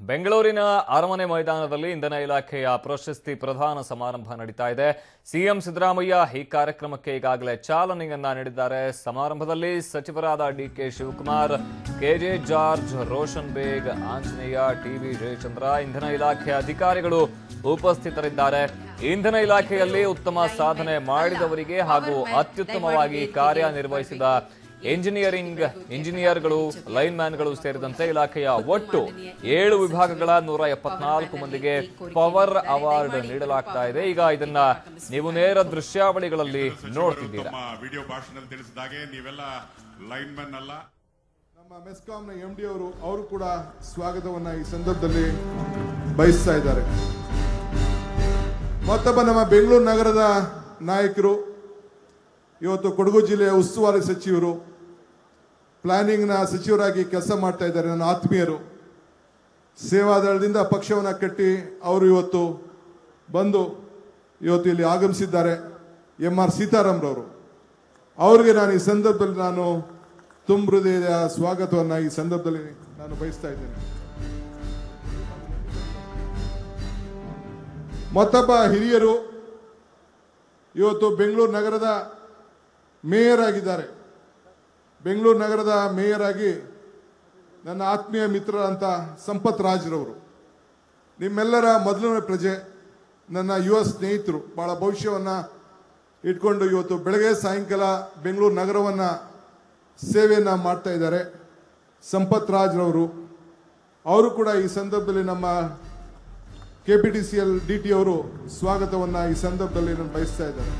ಬೆಂಗಳೂರಿನ ಅರಮನೆ ಮೈದಾನದಲ್ಲಿ ಇಂಧನ ಇಲಾಖೆಯ ಪ್ರಶಸ್ತಿ ಪ್ರದಾನ ಸಮಾರಂಭ ನಡೀತಾ ಇದೆ ಸಿಎಂ ಸಿದ್ದರಾಮಯ್ಯ ಈ ಕಾರ್ಯಕ್ರಮಕ್ಕೆ ಈಗಾಗಲೇ ಚಾಲನೆಯನ್ನ ನೀಡಿದ್ದಾರೆ ಸಮಾರಂಭದಲ್ಲಿ ಸಚಿವರಾದ D K Shivakumar K J George Roshan Baig Anjaneya T V Jayachandra ಇಂಧನ ಇಲಾಖೆ ಅಧಿಕಾರಿಗಳು ಉಪಸ್ಥಿತರಿದ್ದಾರೆ ಇಂಧನ ಇಲಾಖೆಯಲ್ಲಿ ಉತ್ತಮ ಸಾಧನೆ ಮಾಡಿದವರಿಗೆ ಹಾಗೂ ಅತ್ಯುತ್ತಮವಾಗಿ ಕಾರ್ಯನಿರ್ವಹಿಸಿದ ಎಂಜಿನಿಯರಿಂಗ್ ಇಂಜಿನಿಯರ್ಗಳು ಲೈನ್ ಮ್ಯಾನ್ಗಳು ಸೇರಿದಂತೆ ಇಲಾಖೆಯ ಒಟ್ಟು ಏಳು ವಿಭಾಗಗಳ ನೂರ ಎಪ್ಪತ್ನಾಲ್ಕು ಮಂದಿಗೆ ಪವರ್ ಅವಾರ್ಡ್ ನೀಡಲಾಗ್ತಾ ಇದೆ ಈಗ ಇದನ್ನ ನೀವು ನೇರ ದೃಶ್ಯಾವಳಿಗಳಲ್ಲಿ ನೋಡ್ತಿದ್ದೀರಾ ತಮ್ಮ ವಿಡಿಯೋ ಭಾಷಣದಲ್ಲಿ ತಿಳಿಸಿದಾಗೆ ನೀವೆಲ್ಲ ಲೈನ್ ಮ್ಯಾನ್ ಅಲ್ಲ ನಮ್ಮ ಮೆಸ್ಕಾಂನ ಎಂ ಡಿ ಅವರು ಅವರು ಕೂಡ ಸ್ವಾಗತವನ್ನ ಈ ಸಂದರ್ಭದಲ್ಲಿ ಬಯಸ್ತಾ ಇದ್ದಾರೆ ಮತ್ತೊಬ್ಬ ನಮ್ಮ ಬೆಂಗಳೂರು ನಗರದ ನಾಯಕರು ಇವತ್ತು ಕೊಡಗು ಜಿಲ್ಲೆಯ ಉಸ್ತುವಾರಿ ಸಚಿವರು ಪ್ಲಾನಿಂಗ್ನ ಸಚಿವರಾಗಿ ಕೆಲಸ ಮಾಡ್ತಾ ಇದ್ದಾರೆ ನನ್ನ ಆತ್ಮೀಯರು ಸೇವಾದಳದಿಂದ ಪಕ್ಷವನ್ನು ಕಟ್ಟಿ ಅವರು ಇವತ್ತು ಬಂದು ಇವತ್ತು ಇಲ್ಲಿ ಆಗಮಿಸಿದ್ದಾರೆ ಎಂ ಆರ್ ಸೀತಾರಾಮ್ರವರು ಅವ್ರಿಗೆ ನಾನು ಈ ಸಂದರ್ಭದಲ್ಲಿ ನಾನು ತುಂಬ ಹೃದಯದ ಸ್ವಾಗತವನ್ನು ಈ ಸಂದರ್ಭದಲ್ಲಿ ನಾನು ಬಯಸ್ತಾ ಇದ್ದೇನೆ ಮತ್ತೊಬ್ಬ ಹಿರಿಯರು ಇವತ್ತು ಬೆಂಗಳೂರು ನಗರದ ಮೇಯರ್ ಆಗಿದ್ದಾರೆ ಬೆಂಗಳೂರು ನಗರದ ಮೇಯರ್ ಆಗಿ ನನ್ನ ಆತ್ಮೀಯ ಮಿತ್ರರಂತ ಸಂಪತ್ ರಾಜ್ರವರು ನಿಮ್ಮೆಲ್ಲರ ಮೊದಲನೇ ಪ್ರಜೆ ನನ್ನ ಯುವ ಸ್ನೇಹಿತರು ಬಹಳ ಭವಿಷ್ಯವನ್ನ ಇಟ್ಕೊಂಡು ಇವತ್ತು ಬೆಳಗ್ಗೆ ಸಾಯಂಕಾಲ ಬೆಂಗಳೂರು ನಗರವನ್ನ ಸೇವೆಯನ್ನ ಮಾಡ್ತಾ ಇದ್ದಾರೆ ಸಂಪತ್ ರಾಜ್ರವರು ಅವರು ಕೂಡ ಈ ಸಂದರ್ಭದಲ್ಲಿ ನಮ್ಮ K P T C L D T ಅವರು ಸ್ವಾಗತವನ್ನ ಈ ಸಂದರ್ಭದಲ್ಲಿ ನಾನು ಬಯಸ್ತಾ ಇದ್ದಾರೆ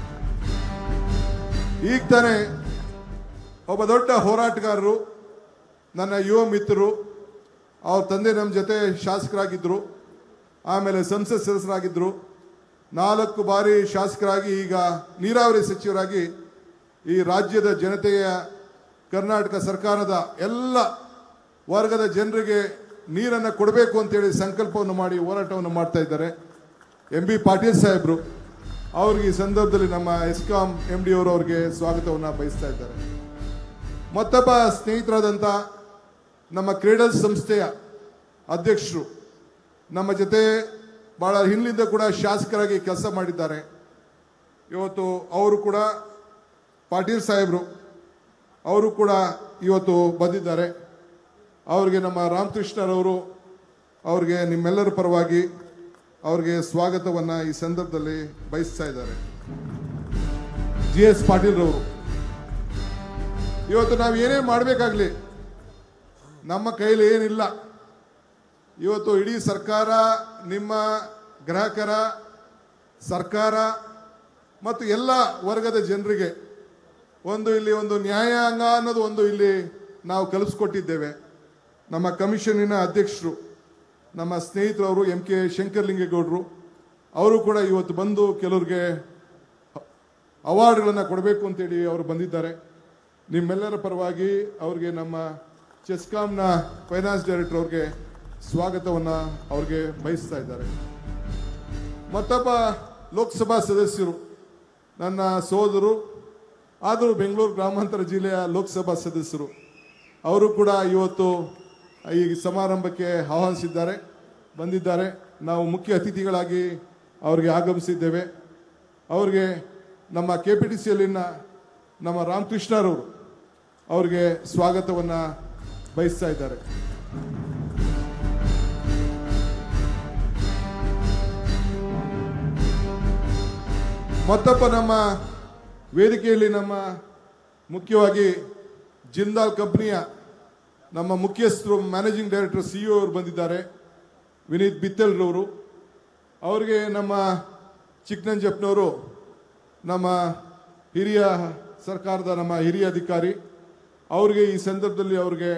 ಈಗ ತಾನೇ ಒಬ್ಬ ದೊಡ್ಡ ಹೋರಾಟಗಾರರು ನನ್ನ ಯುವ ಮಿತ್ರರು ಅವ್ರ ತಂದೆ ನಮ್ಮ ಜೊತೆ ಶಾಸಕರಾಗಿದ್ದರು ಆಮೇಲೆ ಸಂಸತ್ ಸದಸ್ಯರಾಗಿದ್ದರು ನಾಲ್ಕು ಬಾರಿ ಶಾಸಕರಾಗಿ ಈಗ ನೀರಾವರಿ ಸಚಿವರಾಗಿ ಈ ರಾಜ್ಯದ ಜನತೆಯ ಕರ್ನಾಟಕ ಸರ್ಕಾರದ ಎಲ್ಲ ವರ್ಗದ ಜನರಿಗೆ ನೀರನ್ನು ಕೊಡಬೇಕು ಅಂತೇಳಿ ಸಂಕಲ್ಪವನ್ನು ಮಾಡಿ ಹೋರಾಟವನ್ನು ಮಾಡ್ತಾ ಇದ್ದಾರೆ ಎಂ ಬಿ ಪಾಟೀಲ್ ಸಾಹೇಬರು ಅವ್ರಿಗೆ ಈ ಸಂದರ್ಭದಲ್ಲಿ ನಮ್ಮ ಎಸ್ಕಾಂ ಎಂ ಡಿ ಅವರು ಅವ್ರಿಗೆ ಸ್ವಾಗತವನ್ನು ಬಯಸ್ತಾ ಇದ್ದಾರೆ ಮತ್ತೊಬ್ಬ ಸ್ನೇಹಿತರಾದಂಥ ನಮ್ಮ ಕ್ರೀಡಲ್ ಸಂಸ್ಥೆಯ ಅಧ್ಯಕ್ಷರು ನಮ್ಮ ಜೊತೆ ಬಹಳ ಹಿಂದಿನಿಂದ ಕೂಡ ಶಾಸಕರಾಗಿ ಕೆಲಸ ಮಾಡಿದ್ದಾರೆ ಇವತ್ತು ಅವರು ಕೂಡ ಪಾಟೀಲ್ ಸಾಹೇಬರು ಅವರು ಕೂಡ ಇವತ್ತು ಬಂದಿದ್ದಾರೆ ಅವರಿಗೆ ನಮ್ಮ ರಾಮಕೃಷ್ಣರವರು ಅವ್ರಿಗೆ ನಿಮ್ಮೆಲ್ಲರ ಪರವಾಗಿ ಅವ್ರಿಗೆ ಸ್ವಾಗತವನ್ನ ಈ ಸಂದರ್ಭದಲ್ಲಿ ಬಯಸ್ತಾ ಇದ್ದಾರೆ ಜಿ ಎಸ್ ಪಾಟೀಲ್ ರವರು ಇವತ್ತು ನಾವು ಏನೇ ಮಾಡಬೇಕಾಗ್ಲಿ ನಮ್ಮ ಕೈಲಿ ಏನಿಲ್ಲ ಇವತ್ತು ಇಡೀ ಸರ್ಕಾರ ನಿಮ್ಮ ಗ್ರಾಹಕರ ಸರ್ಕಾರ ಮತ್ತು ಎಲ್ಲ ವರ್ಗದ ಜನರಿಗೆ ಒಂದು ಇಲ್ಲಿ ಒಂದು ನ್ಯಾಯಾಂಗ ಅನ್ನೋದು ಒಂದು ಇಲ್ಲಿ ನಾವು ಕಲಿಸ್ಕೊಟ್ಟಿದ್ದೇವೆ ನಮ್ಮ ಕಮಿಷನಿನ ಅಧ್ಯಕ್ಷರು ನಮ್ಮ ಸ್ನೇಹಿತರವರು ಎಂ ಕೆ ಶಂಕರ್ಲಿಂಗೇಗೌಡರು ಅವರು ಕೂಡ ಇವತ್ತು ಬಂದು ಕೆಲವ್ರಿಗೆ ಅವಾರ್ಡ್ಗಳನ್ನು ಕೊಡಬೇಕು ಅಂತೇಳಿ ಅವರು ಬಂದಿದ್ದಾರೆ ನಿಮ್ಮೆಲ್ಲರ ಪರವಾಗಿ ಅವ್ರಿಗೆ ನಮ್ಮ ಚೆಸ್ಕಾಂನ ಫೈನಾನ್ಸ್ ಡೈರೆಕ್ಟರ್ ಅವ್ರಿಗೆ ಸ್ವಾಗತವನ್ನು ಅವ್ರಿಗೆ ಬಯಸ್ತಾ ಇದ್ದಾರೆ ಮತ್ತೊಬ್ಬ ಲೋಕಸಭಾ ಸದಸ್ಯರು ನನ್ನ ಸೋದರು ಆದರೂ ಬೆಂಗಳೂರು ಗ್ರಾಮಾಂತರ ಜಿಲ್ಲೆಯ ಲೋಕಸಭಾ ಸದಸ್ಯರು ಅವರು ಕೂಡ ಇವತ್ತು ಈ ಸಮಾರಂಭಕ್ಕೆ ಆಹ್ವಾನಿಸಿದ್ದಾರೆ ಬಂದಿದ್ದಾರೆ ನಾವು ಮುಖ್ಯ ಅತಿಥಿಗಳಾಗಿ ಅವರಿಗೆ ಆಗಮಿಸಿದ್ದೇವೆ ಅವರಿಗೆ ನಮ್ಮ ಕೆ ಪಿ ಟಿ ಸಿಯಲ್ಲಿನ ನಮ್ಮ ರಾಮಕೃಷ್ಣರವರು ಅವರಿಗೆ ಸ್ವಾಗತವನ್ನು ಬಯಸ್ತಾ ಇದ್ದಾರೆ ಮತ್ತೊಬ್ಬ ನಮ್ಮ ವೇದಿಕೆಯಲ್ಲಿ ನಮ್ಮ ಮುಖ್ಯವಾಗಿ ಜಿಂದಾಲ್ ಕಂಪನಿಯ ನಮ್ಮ ಮುಖ್ಯಸ್ಥರು ಮ್ಯಾನೇಜಿಂಗ್ ಡೈರೆಕ್ಟರ್ ಸಿಇಒ ಅವರು ಬಂದಿದ್ದಾರೆ ವಿನೀತ್ ಬಿತ್ತಲ್ರವರು ಅವರಿಗೆ ನಮ್ಮ ಚಿಕ್ಕನಂಜಪ್ಪನವರು ನಮ್ಮ ಹಿರಿಯ ಸರ್ಕಾರದ ನಮ್ಮ ಹಿರಿಯ ಅಧಿಕಾರಿ ಅವರಿಗೆ ಈ ಸಂದರ್ಭದಲ್ಲಿ ಅವ್ರಿಗೆ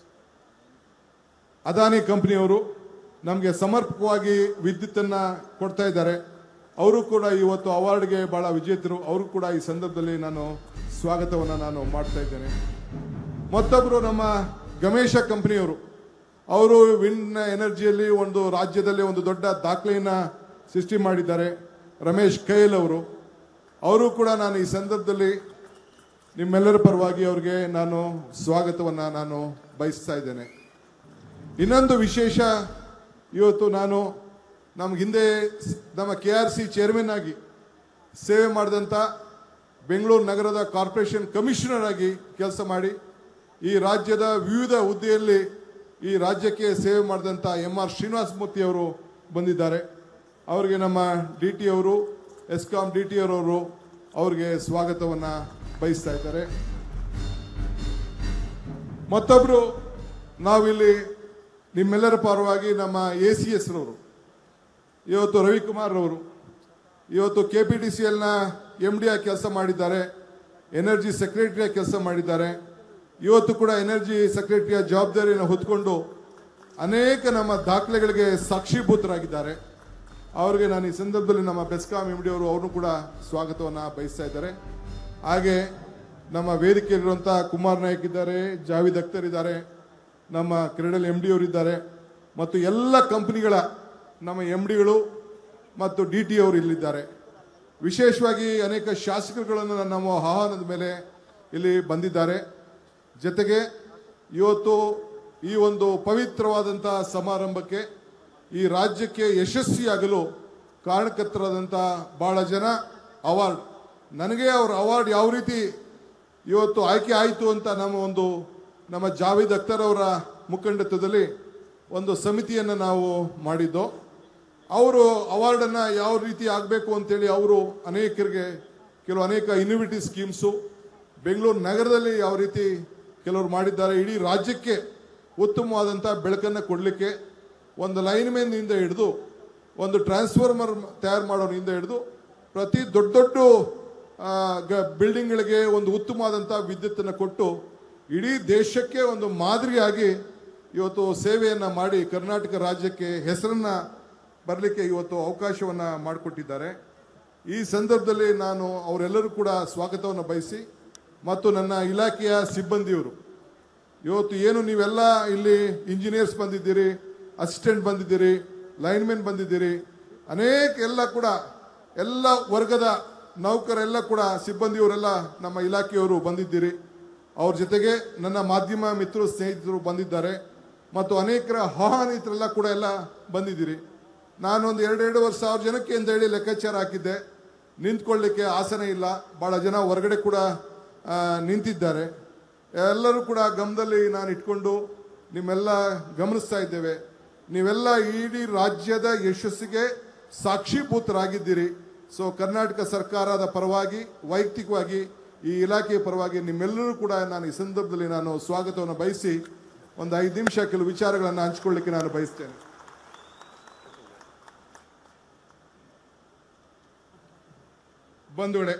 ಅದಾನಿ ಕಂಪನಿಯವರು ನಮಗೆ ಸಮರ್ಪಕವಾಗಿ ವಿದ್ಯುತ್ತನ್ನು ಕೊಡ್ತಾ ಇದ್ದಾರೆ ಅವರು ಕೂಡ ಇವತ್ತು ಅವಾರ್ಡ್ಗೆ ಬಹಳ ವಿಜೇತರು ಅವರು ಕೂಡ ಈ ಸಂದರ್ಭದಲ್ಲಿ ನಾನು ಸ್ವಾಗತವನ್ನು ನಾನು ಮಾಡ್ತಾ ಇದ್ದೇನೆ ಮತ್ತೊಬ್ಬರು ನಮ್ಮ ಗಮೇಶ ಕಂಪನಿಯವರು ಅವರು ವಿನ್ ಎನರ್ಜಿಯಲ್ಲಿ ಒಂದು ರಾಜ್ಯದಲ್ಲಿ ಒಂದು ದೊಡ್ಡ ದಾಖಲೆಯನ್ನ ಸೃಷ್ಟಿ ಮಾಡಿದ್ದಾರೆ ರಮೇಶ್ ಕೈಲ್ ಅವರು ಅವರು ಕೂಡ ನಾನು ಈ ಸಂದರ್ಭದಲ್ಲಿ ನಿಮ್ಮೆಲ್ಲರ ಪರವಾಗಿ ಅವರಿಗೆ ನಾನು ಸ್ವಾಗತವನ್ನು ನಾನು ಬಯಸ್ತಾ ಇದ್ದೇನೆ ಇನ್ನೊಂದು ವಿಶೇಷ ಇವತ್ತು ನಾನು ನಮ್ಗೆ ಹಿಂದೆ ಸ್- ನಮ್ಮ ಕೆ ಆರ್ ಸಿ ಚೇರ್ಮನ್ ಆಗಿ ಸೇವೆ ಮಾಡಿದಂಥ ಬೆಂಗಳೂರು ನಗರದ ಕಾರ್ಪೊರೇಷನ್ ಕಮಿಷನರ್ ಆಗಿ ಕೆಲಸ ಮಾಡಿ ಈ ರಾಜ್ಯದ ವಿವಿಧ ಹುದ್ದೆಯಲ್ಲಿ ಈ ರಾಜ್ಯಕ್ಕೆ ಸೇವೆ ಮಾಡಿದಂಥ ಎಂ ಆರ್ ಶ್ರೀನಿವಾಸ ಮೂರ್ತಿ ಅವರು ಬಂದಿದ್ದಾರೆ ಅವರಿಗೆ ನಮ್ಮ ಡಿ ಟಿ ಅವರು ಎಸ್ಕಾಂ ಡಿ ಟಿ ಅವರು ಅವರಿಗೆ ಸ್ವಾಗತವನ್ನು ಬಯಸ್ತಾ ಇದ್ದಾರೆ ಮತ್ತೊಬ್ರು ನಾವಿಲ್ಲಿ ನಿಮ್ಮೆಲ್ಲರ ಪರವಾಗಿ ನಮ್ಮ ಎ ಸಿ ಎಸ್ ರವರು ಇವತ್ತು ರವಿಕುಮಾರ್ ಅವರು ಇವತ್ತು ಕೆ ಪಿ ಟಿ ಸಿ ಎಲ್ನ ಎಮ್ ಡಿ ಆಗಿ ಕೆಲಸ ಮಾಡಿದ್ದಾರೆ ಎನರ್ಜಿ ಸೆಕ್ರೆಟರಿ ಆಗಿ ಕೆಲಸ ಮಾಡಿದ್ದಾರೆ ಇವತ್ತು ಕೂಡ ಎನರ್ಜಿ ಸೆಕ್ರೆಟರಿಯ ಜವಾಬ್ದಾರಿಯನ್ನು ಹೊತ್ಕೊಂಡು ಅನೇಕ ನಮ್ಮ ದಾಖಲೆಗಳಿಗೆ ಸಾಕ್ಷೀಭೂತರಾಗಿದ್ದಾರೆ ಅವರಿಗೆ ನಾನು ಈ ಸಂದರ್ಭದಲ್ಲಿ ನಮ್ಮ ಬೆಸ್ಕಾಂ ಎಮ್ ಡಿ ಅವರು ಅವ್ರನ್ನೂ ಕೂಡ ಸ್ವಾಗತವನ್ನು ಬಯಸ್ತಾ ಇದ್ದಾರೆ ಹಾಗೆ ನಮ್ಮ ವೇದಿಕೆಯಲ್ಲಿರುವಂಥ ಕುಮಾರ್ ನಾಯಕ್ ಇದ್ದಾರೆ ಜಾವಿದ್ ಅಖ್ತರ್ ಇದ್ದಾರೆ ನಮ್ಮ ಕ್ರೀಡಲ್ ಎಮ್ ಡಿ ಅವರಿದ್ದಾರೆ ಮತ್ತು ಎಲ್ಲ ಕಂಪನಿಗಳ ನಮ್ಮ ಎಮ್ ಡಿಗಳು ಮತ್ತು ಡಿ ಟಿ ಅವರು ಇಲ್ಲಿದ್ದಾರೆ ವಿಶೇಷವಾಗಿ ಅನೇಕ ಶಾಸಕರುಗಳನ್ನು ನಮ್ಮ ಆಹ್ವಾನದ ಮೇಲೆ ಇಲ್ಲಿ ಬಂದಿದ್ದಾರೆ ಜೊತೆಗೆ ಇವತ್ತು ಈ ಒಂದು ಪವಿತ್ರವಾದಂಥ ಸಮಾರಂಭಕ್ಕೆ ಈ ರಾಜ್ಯಕ್ಕೆ ಯಶಸ್ವಿಯಾಗಲು ಕಾರಣಕರ್ತರಾದಂಥ ಬಹಳ ಜನ ಅವಾರ್ಡ್ ನನಗೆ ಅವ್ರ ಅವಾರ್ಡ್ ಯಾವ ರೀತಿ ಇವತ್ತು ಆಯ್ಕೆ ಆಯಿತು ಅಂತ ನಮ್ಮ ಒಂದು ನಮ್ಮ ಜಾವೇದ್ ಅಖ್ತರ್ ಅವರ ಮುಖಂಡತ್ವದಲ್ಲಿ ಒಂದು ಸಮಿತಿಯನ್ನು ನಾವು ಮಾಡಿದ್ದು ಅವರು ಅವಾರ್ಡನ್ನು ಯಾವ ರೀತಿ ಆಗಬೇಕು ಅಂತೇಳಿ ಅವರು ಅನೇಕರಿಗೆ ಕೆಲವು ಅನೇಕ ಇನೋವೇಟಿವ್ ಸ್ಕೀಮ್ಸು ಬೆಂಗಳೂರು ನಗರದಲ್ಲಿ ಯಾವ ರೀತಿ ಕೆಲವರು ಮಾಡಿದ್ದಾರೆ ಇಡೀ ರಾಜ್ಯಕ್ಕೆ ಉತ್ತಮವಾದಂಥ ಬೆಳಕನ್ನು ಕೊಡಲಿಕ್ಕೆ ಒಂದು ಲೈನ್ಮೆನ್ನಿಂದ ಹಿಡಿದು ಒಂದು ಟ್ರಾನ್ಸ್ಫಾರ್ಮರ್ ತಯಾರು ಮಾಡೋನಿಂದ ಹಿಡಿದು ಪ್ರತಿ ದೊಡ್ಡ ದೊಡ್ಡ ಆ, ಗ- ಬಿಲ್ಡಿಂಗ್ಗಳಿಗೆ ಒಂದು ಉತ್ತಮವಾದಂಥ ವಿದ್ಯುತ್ತನ್ನು ಕೊಟ್ಟು ಇಡೀ ದೇಶಕ್ಕೆ ಒಂದು ಮಾದರಿಯಾಗಿ ಇವತ್ತು ಸೇವೆಯನ್ನು ಮಾಡಿ ಕರ್ನಾಟಕ ರಾಜ್ಯಕ್ಕೆ ಹೆಸರನ್ನ ಬರಲಿಕ್ಕೆ ಇವತ್ತು ಅವಕಾಶವನ್ನು ಮಾಡಿಕೊಟ್ಟಿದ್ದಾರೆ ಈ ಸಂದರ್ಭದಲ್ಲಿ ನಾನು ಅವರೆಲ್ಲರೂ ಕೂಡ ಸ್ವಾಗತವನ್ನು ಬಯಸಿ ಮತ್ತು ನನ್ನ ಇಲಾಖೆಯ ಸಿಬ್ಬಂದಿಯವರು ಇವತ್ತು ಏನು ನೀವೆಲ್ಲ ಇಲ್ಲಿ ಇಂಜಿನಿಯರ್ಸ್ ಬಂದಿದ್ದೀರಿ ಅಸಿಸ್ಟೆಂಟ್ ಬಂದಿದ್ದೀರಿ ಲೈನ್ಮೆನ್ ಬಂದಿದ್ದೀರಿ ಅನೇಕ ಎಲ್ಲ ಕೂಡ ಎಲ್ಲ ವರ್ಗದ ನೌಕರೆಲ್ಲ ಕೂಡ ಸಿಬ್ಬಂದಿಯವರೆಲ್ಲ ನಮ್ಮ ಇಲಾಖೆಯವರು ಬಂದಿದ್ದೀರಿ ಅವ್ರ ಜೊತೆಗೆ ನನ್ನ ಮಾಧ್ಯಮ ಮಿತ್ರರು ಸ್ನೇಹಿತರು ಬಂದಿದ್ದಾರೆ ಮತ್ತು ಅನೇಕರ ಆಹ್ವಾನಿತರೆಲ್ಲ ಕೂಡ ಎಲ್ಲ ಬಂದಿದ್ದೀರಿ ನಾನೊಂದು ಎರಡೆರಡು ವರ್ಷ ಸಾವಿರ ಜನಕ್ಕೆ ಅಂತ ಹೇಳಿ ಲೆಕ್ಕಾಚಾರ ಹಾಕಿದ್ದೆ ನಿಂತ್ಕೊಳ್ಳಿಕ್ಕೆ ಆಸನ ಇಲ್ಲ ಭಾಳ ಜನ ಹೊರಗಡೆ ಕೂಡ ಆ, ನಿಂತಿದ್ದಾರೆ ಎಲ್ಲರೂ ಕೂಡ ಗಮನದಲ್ಲಿ ನಾನು ಇಟ್ಕೊಂಡು ನಿಮ್ಮೆಲ್ಲ ಗಮನಿಸ್ತಾ ಇದ್ದೇವೆ ನೀವೆಲ್ಲ ಇಡೀ ರಾಜ್ಯದ ಯಶಸ್ಸಿಗೆ ಸಾಕ್ಷೀಭೂತರಾಗಿದ್ದೀರಿ ಸೊ ಕರ್ನಾಟಕ ಸರ್ಕಾರದ ಪರವಾಗಿ ವೈಯಕ್ತಿಕವಾಗಿ ಈ ಇಲಾಖೆಯ ಪರವಾಗಿ ನಿಮ್ಮೆಲ್ಲರೂ ಕೂಡ ನಾನು ಈ ಸಂದರ್ಭದಲ್ಲಿ ನಾನು ಸ್ವಾಗತವನ್ನು ಬಯಸಿ ಒಂದು ಐದು ನಿಮಿಷ ಕೆಲವು ವಿಚಾರಗಳನ್ನು ಹಂಚಿಕೊಳ್ಳಿಕ್ಕೆ ನಾನು ಬಯಸ್ತೇನೆ ಬಂಧುಗಳೇ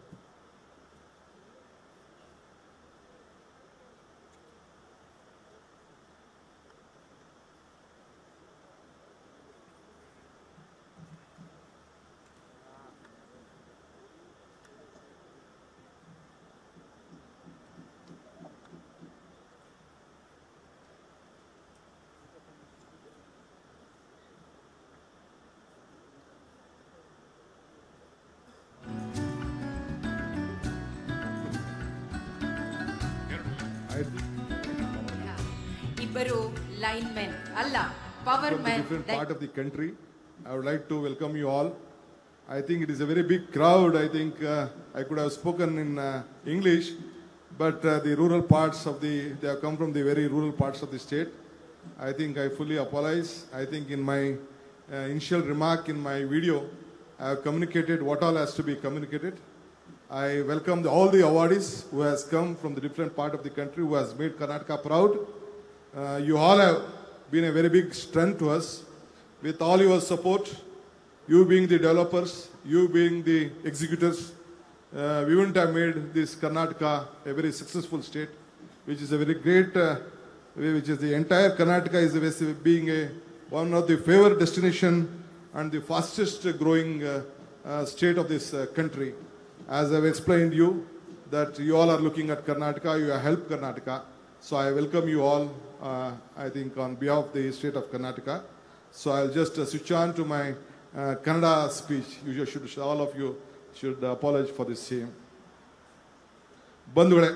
ಇಬ್ಬರು ಲೈನ್ ಮೆನ್ ಅಲ್ಲ power from the men different part of the country. I would like to welcome you all. I think it is a very big crowd. I think uh, I could have spoken in uh, English, but uh, the rural parts of the, they have come from the very rural parts of the state. I think I fully apologize. I think in my uh, initial remark in my video, I have communicated what all has to be communicated. I welcome the, all the awardees who has come from the different part of the country who has made Karnataka proud. Uh, you all have been a very big strength to us. With all your support, you being the developers, you being the executors, uh, we wouldn't have made this Karnataka a very successful state, which is a very great, uh, which is the entire Karnataka is a- being a, one of the favored destination and the fastest growing uh, uh, state of this uh, country. As I've explained you, that you all are looking at Karnataka, you have helped Karnataka. So I welcome you all, uh, I think, on behalf of the state of Karnataka. So I'll just uh, switch on to my uh, Kannada speech. You should, all of you should apologize for the same. ಬಂಧುಗಳೇ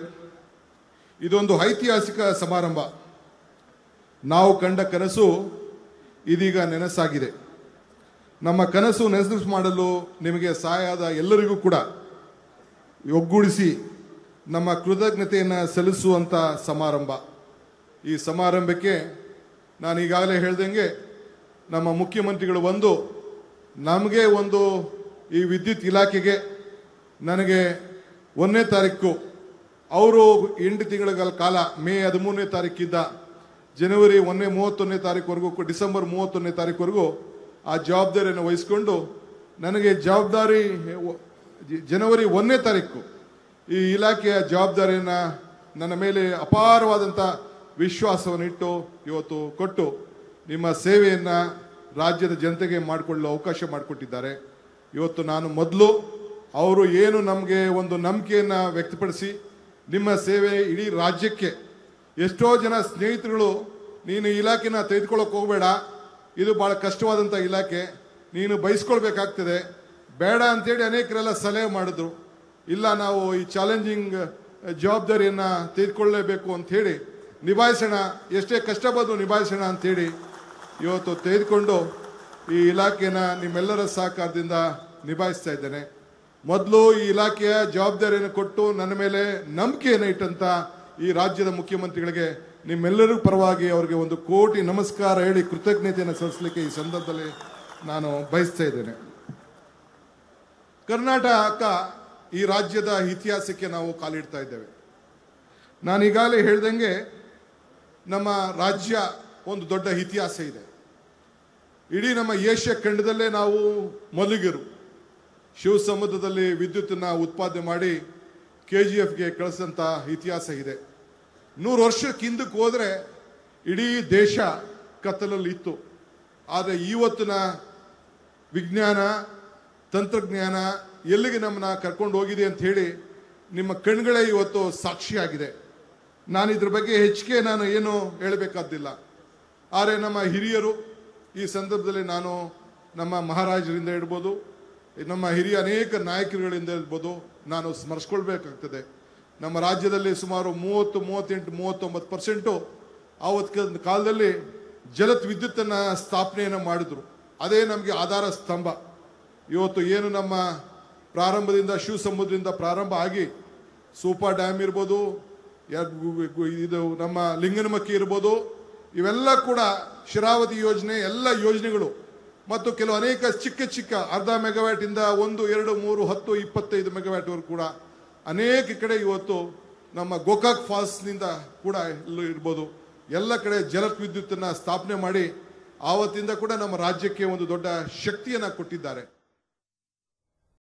ಇದೊಂದು ಐತಿಹಾಸಿಕ ಸಮಾರಂಭ ನಾವು ಕಂಡ ಕನಸು ಇದೀಗ ನೆನಸಾಗಿದೆ ನಮ್ಮ ಕನಸು ನೆನಸು ಮಾಡಲು ನಿಮಗೆ ಸಹಾಯದ ಎಲ್ಲರಿಗೂ ಕೂಡ ಒಗ್ಗೂಡಿಸಿ ನಮ್ಮ ಕೃತಜ್ಞತೆಯನ್ನು ಸಲ್ಲಿಸುವಂಥ ಸಮಾರಂಭ ಈ ಸಮಾರಂಭಕ್ಕೆ ನಾನು ಈಗಾಗಲೇ ಹೇಳ್ದಂಗೆ ನಮ್ಮ ಮುಖ್ಯಮಂತ್ರಿಗಳು ಬಂದು ನಮಗೆ ಒಂದು ಈ ವಿದ್ಯುತ್ ಇಲಾಖೆಗೆ ನನಗೆ ಒಂದನೇ ತಾರೀಕು ಅವರು ಎಂಟು ತಿಂಗಳ ಕಾಲ ಮೇ ಹದಿಮೂರನೇ ತಾರೀಕಿದ್ದ ಜನವರಿ ಒಂದನೇ ಮೂವತ್ತೊಂದನೇ ತಾರೀಕುವರೆಗೂ ಡಿಸೆಂಬರ್ ಮೂವತ್ತೊಂದನೇ ತಾರೀಕುವರೆಗೂ ಆ ಜವಾಬ್ದಾರಿಯನ್ನು ವಹಿಸಿಕೊಂಡು ನನಗೆ ಜವಾಬ್ದಾರಿ ಜನವರಿ ಒಂದನೇ ತಾರೀಕು ಈ ಇಲಾಖೆಯ ಜವಾಬ್ದಾರಿಯನ್ನು ನನ್ನ ಮೇಲೆ ಅಪಾರವಾದಂಥ ವಿಶ್ವಾಸವನ್ನು ಇಟ್ಟು ಇವತ್ತು ಕೊಟ್ಟು ನಿಮ್ಮ ಸೇವೆಯನ್ನು ರಾಜ್ಯದ ಜನತೆಗೆ ಮಾಡಿಕೊಳ್ಳಲು ಅವಕಾಶ ಮಾಡಿಕೊಟ್ಟಿದ್ದಾರೆ ಇವತ್ತು ನಾನು ಮೊದಲು ಅವರು ಏನು ನಮಗೆ ಒಂದು ನಂಬಿಕೆಯನ್ನು ವ್ಯಕ್ತಪಡಿಸಿ ನಿಮ್ಮ ಸೇವೆ ಇಡೀ ರಾಜ್ಯಕ್ಕೆ ಎಷ್ಟೋ ಜನ ಸ್ನೇಹಿತರುಗಳು ನೀನು ಈ ಇಲಾಖೆನ ತೆಗೆದುಕೊಳ್ಳೋಕೆ ಹೋಗಬೇಡ ಇದು ಭಾಳ ಕಷ್ಟವಾದಂಥ ಇಲಾಖೆ ನೀನು ಬಯಸ್ಕೊಳ್ಬೇಕಾಗ್ತದೆ ಬೇಡ ಅಂತೇಳಿ ಅನೇಕರೆಲ್ಲ ಸಲಹೆ ಮಾಡಿದ್ರು ಇಲ್ಲ ನಾವು ಈ ಚಾಲೆಂಜಿಂಗ್ ಜವಾಬ್ದಾರಿಯನ್ನು ತೆಗೆದುಕೊಳ್ಳಲೇಬೇಕು ಅಂತ ಹೇಳಿ ನಿಭಾಯಿಸೋಣ ಎಷ್ಟೇ ಕಷ್ಟ ಬಂದು ನಿಭಾಯಿಸೋಣ ಅಂತೇಳಿ ಇವತ್ತು ತೆಗೆದುಕೊಂಡು ಈ ಇಲಾಖೆನ ನಿಮ್ಮೆಲ್ಲರ ಸಹಕಾರದಿಂದ ನಿಭಾಯಿಸ್ತಾ ಇದ್ದೇನೆ ಮೊದಲು ಈ ಇಲಾಖೆಯ ಜವಾಬ್ದಾರಿಯನ್ನು ಕೊಟ್ಟು ನನ್ನ ಮೇಲೆ ನಂಬಿಕೆಯನ್ನು ಇಟ್ಟಂತ ಈ ರಾಜ್ಯದ ಮುಖ್ಯಮಂತ್ರಿಗಳಿಗೆ ನಿಮ್ಮೆಲ್ಲರೂ ಪರವಾಗಿ ಅವರಿಗೆ ಒಂದು ಕೋಟಿ ನಮಸ್ಕಾರ ಹೇಳಿ ಕೃತಜ್ಞತೆಯನ್ನು ಸಲ್ಲಿಸಲಿಕ್ಕೆ ಈ ಸಂದರ್ಭದಲ್ಲಿ ನಾನು ಬಯಸ್ತಾ ಇದ್ದೇನೆ ಕರ್ನಾಟಕ ಈ ರಾಜ್ಯದ ಇತಿಹಾಸಕ್ಕೆ ನಾವು ಕಾಲಿಡ್ತಾ ಇದ್ದೇವೆ ನಾನು ಈಗಾಗಲೇ ಹೇಳ್ದಂಗೆ ನಮ್ಮ ರಾಜ್ಯ ಒಂದು ದೊಡ್ಡ ಇತಿಹಾಸ ಇದೆ ಇಡೀ ನಮ್ಮ ಏಷ್ಯಾ ಖಂಡದಲ್ಲೇ ನಾವು ಮೊದಲಿಗರು ಶಿವ ಸಮುದ್ರದಲ್ಲಿ ವಿದ್ಯುತ್ತನ್ನು ಉತ್ಪಾದನೆ ಮಾಡಿ ಕೆ ಜಿ ಎಫ್ಗೆ ಕಳಿಸಂತ ಇತಿಹಾಸ ಇದೆ ನೂರು ವರ್ಷಕ್ಕೆ ಹಿಂದಕ್ಕೆ ಹೋದರೆ ಇಡೀ ದೇಶ ಕತ್ತಲಲ್ಲಿ ಇತ್ತು ಆದರೆ ಇವತ್ತಿನ ವಿಜ್ಞಾನ ತಂತ್ರಜ್ಞಾನ ಎಲ್ಲಿಗೆ ನಮ್ಮನ್ನ ಕರ್ಕೊಂಡು ಹೋಗಿದೆ ಅಂತ ಹೇಳಿ ನಿಮ್ಮ ಕಣ್ಗಳೇ ಇವತ್ತು ಸಾಕ್ಷಿಯಾಗಿದೆ ನಾನು ಇದ್ರ ಬಗ್ಗೆ ಹೆಚ್ಚಿಗೆ ನಾನು ಏನು ಹೇಳಬೇಕಾದ್ದಿಲ್ಲ ಆದರೆ ನಮ್ಮ ಹಿರಿಯರು ಈ ಸಂದರ್ಭದಲ್ಲಿ ನಾನು ನಮ್ಮ ಮಹಾರಾಜರಿಂದ ಇಡ್ಬೋದು ನಮ್ಮ ಹಿರಿಯ ಅನೇಕ ನಾಯಕರುಗಳಿಂದ ಇರ್ಬೋದು ನಾನು ಸ್ಮರಿಸ್ಕೊಳ್ಬೇಕಾಗ್ತದೆ ನಮ್ಮ ರಾಜ್ಯದಲ್ಲಿ ಸುಮಾರು ಮೂವತ್ತು ಮೂವತ್ತೆಂಟು ಮೂವತ್ತೊಂಬತ್ತು ಪರ್ಸೆಂಟು ಆವತ್ತು ಕಾಲದಲ್ಲಿ ಜಲತ್ ವಿದ್ಯುತ್ತನ್ನು ಸ್ಥಾಪನೆಯನ್ನು ಮಾಡಿದ್ರು ಅದೇ ನಮಗೆ ಆಧಾರ ಸ್ತಂಭ ಇವತ್ತು ಏನು ನಮ್ಮ ಪ್ರಾರಂಭದಿಂದ ಶಿವ ಸಮುದ್ರದಿಂದ ಪ್ರಾರಂಭ ಆಗಿ ಸೂಪಾ ಡ್ಯಾಮ್ ಇರ್ಬೋದು ಯಾ- ಗು- ಗು- ಇದು ನಮ್ಮ ಲಿಂಗನಮಕ್ಕಿ ಇರ್ಬೋದು ಇವೆಲ್ಲ ಕೂಡ ಶಿರಾವತಿ ಯೋಜನೆ ಎಲ್ಲ ಯೋಜನೆಗಳು ಮತ್ತು ಕೆಲವು ಅನೇಕ ಚಿಕ್ಕ ಚಿಕ್ಕ ಅರ್ಧ ಮೆಗಾವ್ಯಾಟ್ ಇಂದ ಒಂದು ಎರಡು ಮೂರು ಹತ್ತು ಇಪ್ಪತ್ತೈದು ಮೆಗಾವ್ಯಾಟ್ ವರೆಗೂ ಕೂಡ ಅನೇಕ ಕಡೆ ಇವತ್ತು ನಮ್ಮ ಗೋಕಾಕ್ ಫಾಲ್ಸ್ನಿಂದ ಕೂಡ ಎಲ್ಲೂ ಇರ್ಬೋದು ಎಲ್ಲ ಕಡೆ ಜಲತ್ ವಿದ್ಯುತ್ತನ್ನು ಸ್ಥಾಪನೆ ಮಾಡಿ ಆವತ್ತಿಂದ ಕೂಡ ನಮ್ಮ ರಾಜ್ಯಕ್ಕೆ ಒಂದು ದೊಡ್ಡ ಶಕ್ತಿಯನ್ನು ಕೊಟ್ಟಿದ್ದಾರೆ